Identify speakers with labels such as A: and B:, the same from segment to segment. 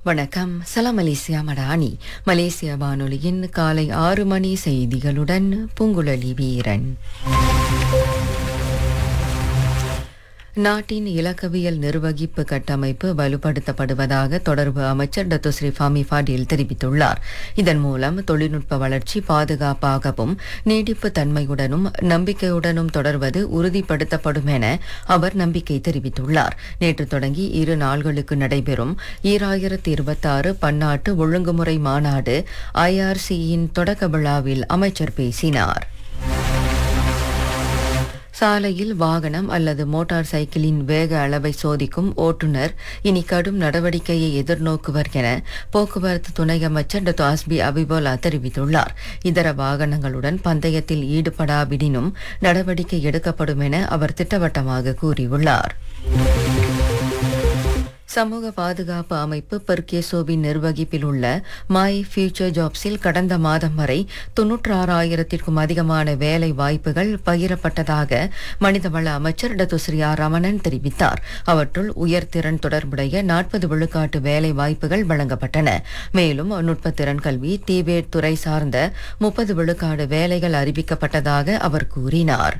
A: வணக்கம் சலாம் மலேசியா மடானி மலேசிய வானொலியின் காலை ஆறு மணி செய்திகளுடன் பூங்குழலி வீரன் நாட்டின் இலக்கவியல் நிர்வகிப்பு கட்டமைப்பு வலுப்படுத்தப்படுவதாக தொடர்பு அமைச்சர் டத்து ஸ்ரீ ஃபாமி ஃபாடில் தெரிவித்துள்ளார் இதன் மூலம் தொழில்நுட்ப வளர்ச்சி பாதுகாப்பாகவும் நீடிப்பு தன்மையுடனும் நம்பிக்கையுடனும் தொடர்வது உறுதிப்படுத்தப்படும் என அவர் நம்பிக்கை தெரிவித்துள்ளார் நேற்று தொடங்கி இரு நாள்களுக்கு நடைபெறும் ஈராயிரத்தி இருபத்தாறு பன்னாட்டு ஒழுங்குமுறை மாநாடு ஐஆர்சியின் தொடக்க விழாவில் அமைச்சர் பேசினார் சாலையில் வாகனம் அல்லது மோட்டார் சைக்கிளின் வேக அளவை சோதிக்கும் ஓட்டுநர் இனி கடும் நடவடிக்கையை எதிர்நோக்குவர் என போக்குவரத்து துணை அமைச்சர் டாக்டர் ஆஸ்பி அபிபோலா தெரிவித்துள்ளார் இதர வாகனங்களுடன் பந்தயத்தில் ஈடுபடாவிடினும் நடவடிக்கை எடுக்கப்படும் என அவர் திட்டவட்டமாக கூறியுள்ளார் சமூக பாதுகாப்பு அமைப்பு பெர்கேசோவின் நிர்வகிப்பில் உள்ள மை ஃபியூச்சர் ஜாப்ஸில் கடந்த மாதம் வரை தொன்னூற்று ஆறாயிரத்திற்கும் அதிகமான வேலை வாய்ப்புகள் பகிரப்பட்டதாக மனிதவள அமைச்சர் டத்து ஸ்ரீ ஆர் ரமணன் தெரிவித்தார் அவற்றுள் உயர்திறன் தொடர்புடைய நாற்பது விழுக்காட்டு வேலை வாய்ப்புகள் வழங்கப்பட்டன மேலும் நுட்பத்திறன் கல்வி தீவேட் துறை சார்ந்த முப்பது விழுக்காடு வேலைகள் அறிவிக்கப்பட்டதாக அவர் கூறினார்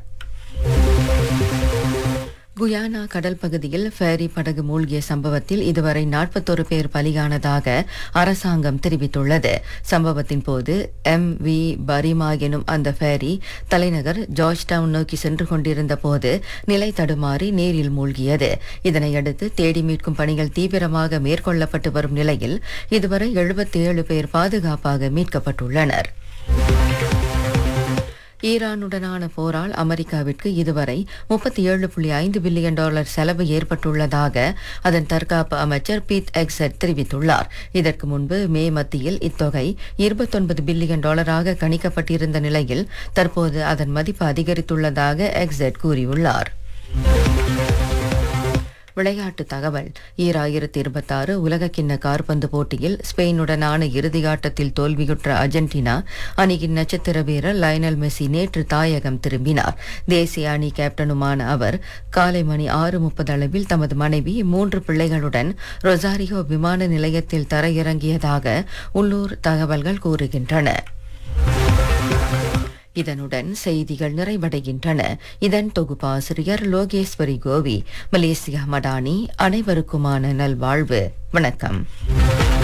A: குயானா கடல் பகுதியில் ஃபேரி படகு மூழ்கிய சம்பவத்தில் இதுவரை நாற்பத்தொரு பேர் பலியானதாக அரசாங்கம் தெரிவித்துள்ளது சம்பவத்தின் போது எம் வி பரிமா எனும் அந்த ஃபேரி தலைநகர் ஜார்ஜ் டவுன் நோக்கி சென்று கொண்டிருந்த போது நிலை தடுமாறி நீரில் மூழ்கியது இதனையடுத்து தேடி மீட்கும் பணிகள் தீவிரமாக மேற்கொள்ளப்பட்டு வரும் நிலையில் இதுவரை எழுபத்தி ஏழு பேர் பாதுகாப்பாக மீட்கப்பட்டுள்ளனர் ஈரானுடனான போரால் அமெரிக்காவிற்கு இதுவரை முப்பத்தி ஏழு புள்ளி ஐந்து பில்லியன் டாலர் செலவு ஏற்பட்டுள்ளதாக அதன் தற்காப்பு அமைச்சர் பீத் எக்ஸட் தெரிவித்துள்ளார் இதற்கு முன்பு மே மத்தியில் இத்தொகை இருபத்தொன்பது பில்லியன் டாலராக கணிக்கப்பட்டிருந்த நிலையில் தற்போது அதன் மதிப்பு அதிகரித்துள்ளதாக எக்ஸட் கூறியுள்ளார் விளையாட்டு தகவல் ஈராயிரத்தி இருபத்தாறு உலகக்கிண்ண கார்பந்து போட்டியில் ஸ்பெயினுடனான இறுதியாட்டத்தில் தோல்வியுற்ற அர்ஜென்டினா அணியின் நட்சத்திர வீரர் லயனல் மெஸ்ஸி நேற்று தாயகம் திரும்பினார் தேசிய அணி கேப்டனுமான அவர் காலை மணி ஆறு முப்பது அளவில் தமது மனைவி மூன்று பிள்ளைகளுடன் ரொசாரியோ விமான நிலையத்தில் தரையிறங்கியதாக உள்ளூர் தகவல்கள் கூறுகின்றன இதனுடன் செய்திகள் நிறைவடைகின்றன இதன் தொகுப்பாசிரியர் லோகேஸ்வரி கோவி மலேசியா மடானி அனைவருக்குமான நல்வாழ்வு வணக்கம்